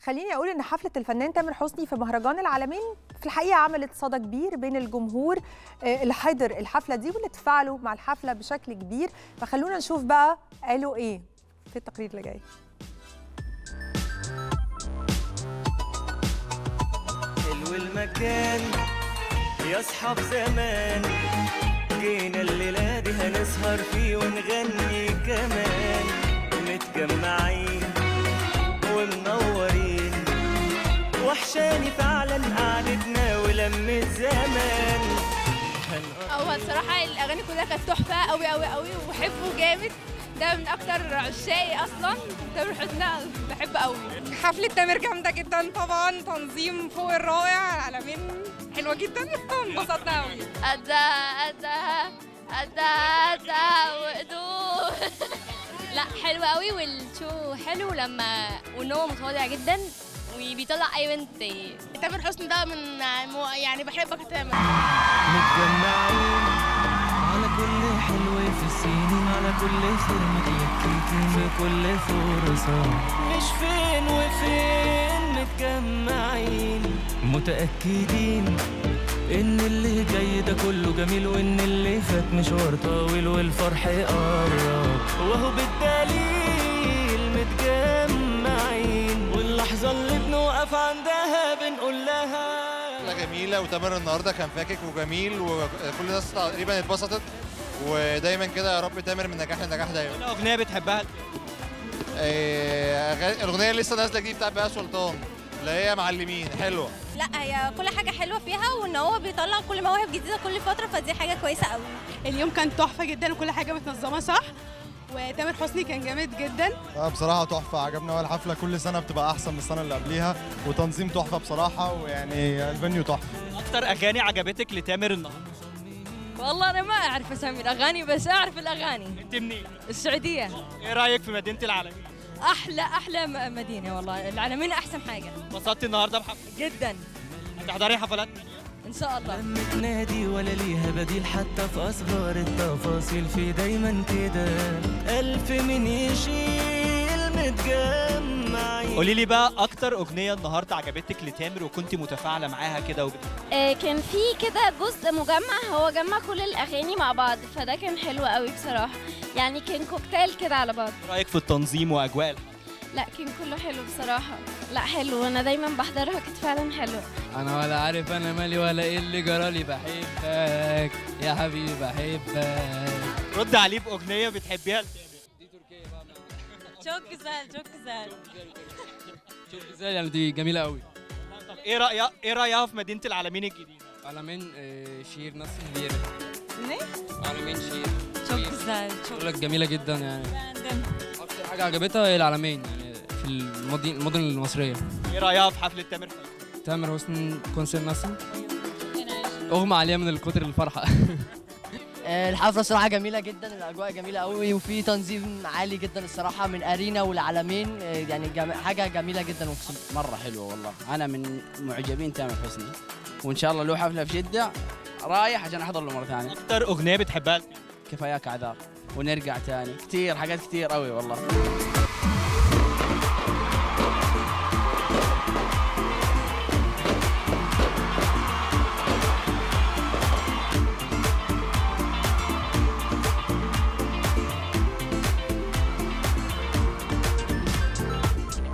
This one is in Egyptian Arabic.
خليني اقول ان حفله الفنان تامر حسني في مهرجان العالمين في الحقيقه عملت صدى كبير بين الجمهور آه، اللي حضر الحفله دي واللي تفاعلوا مع الحفله بشكل كبير فخلونا نشوف بقى قالوا ايه في التقرير اللي جاي حلو المكان يا اصحاب زمان جينا الليلة دي هنسهر فيه ونغني كمان متجمعين ومنورين وحشاني فعلا قعدتنا ولمة زمان هنقضي هو الصراحة الأغاني كلها كانت تحفة أوي أوي أوي وبحبه جامد ده من أكتر عشاقي أصلا تامر حسني بحبه أوي حفلة تامر جامدة جدا طبعا تنظيم فوق الرائع العالمين حلوة جدا انبسطنا قوي أدا أدا أدا أدا وقدو لا حلو قوي والشو حلو لما وان هو متواضع جدا وبيطلع اي بنت تامر حسني ده من يعني بحبك يا تامر متجمعين على كل حلو في السنين على كل خير متلككين في كل فرصة مش فين وفين متجمعين متأكدين إن اللي جاي ده كله جميل وإن اللي فات مشوار طويل والفرح قرب وهو بالدليل متجمعين واللحظة اللي بنوقف عندها بنقول لها حفله جميله وتامر النهارده كان فاكك وجميل وكل الناس تقريبا اتبسطت ودايما كده يا رب تامر من نجاح لنجاح دايما اغنيه بتحبها آه، أغاني- الاغنيه اللي لسه نازله جديد بتاع بهاء سلطان اللي هي معلمين حلوه لا هي كل حاجة حلوة فيها وان هو بيطلع كل مواهب جديدة كل فترة فدي حاجة كويسة قوي اليوم كان تحفة جدا وكل حاجة متنظمة صح وتامر حسني كان جامد جدا بصراحة تحفة عجبنا أول حفلة كل سنة بتبقى أحسن من السنة اللي قبليها وتنظيم تحفة بصراحة ويعني الفنيو تحفة اكتر اغاني عجبتك لتامر النهارده والله انا ما اعرف اسمي الاغاني بس اعرف الاغاني انت منين السعودية ايه رايك في مدينه العالمين احلى احلى م- مدينة والله العالمين احسن حاجة انبسطت النهارده بحفله جدا هتحضري حفلات ان شاء الله لمة نادي ولا ليها بديل حتى في أصغر التفاصيل في دايما كده ألف من يشيل متجمعين قولي لي بقى اكتر اغنيه النهارده عجبتك لتامر وكنت متفاعله معاها كده وب... آه، كان في كده جزء مجمع هو جمع كل الاغاني مع بعض فده كان حلو قوي بصراحه يعني كان كوكتيل كده على بعض إيه رايك في التنظيم واجواء الحفلة؟ لا كان كله حلو بصراحه لا حلو انا دايما بحضرها كانت فعلا حلوه انا ولا عارف انا مالي ولا ايه اللي جرالي بحبك يا حبيبي بحبك رد عليه باغنيه بتحبيها لتامر çok güzel çok güzel شوف ازاي يعني دي جميله قوي طب ايه رايها ايه رايها في مدينه العالمين الجديده على من آه، شير ناس كبيره Ne? على من شير çok güzel çok بقول لك جميله جدا يعني beğendim اكتر حاجه عجبتها هي العالمين يعني في المدن المدن المصريه ايه رايها في حفله تامر حسني تامر حسني كونسير نفسه اغمى عليها من الكتر الفرحه الحفله الصراحه جميله جدا الاجواء جميله قوي وفي تنظيم عالي جدا الصراحه من ارينا والعالمين آه، يعني جم... حاجه جميله جدا اقسم مرة حلوة والله أنا من معجبين تامر حسني وإن شاء الله له حفلة في جدة رايح عشان أحضر له مرة ثانية اكتر اغنيه بتحبها لتامر؟ كفاياك عذاب ونرجع تاني كثير حاجات كثير قوي والله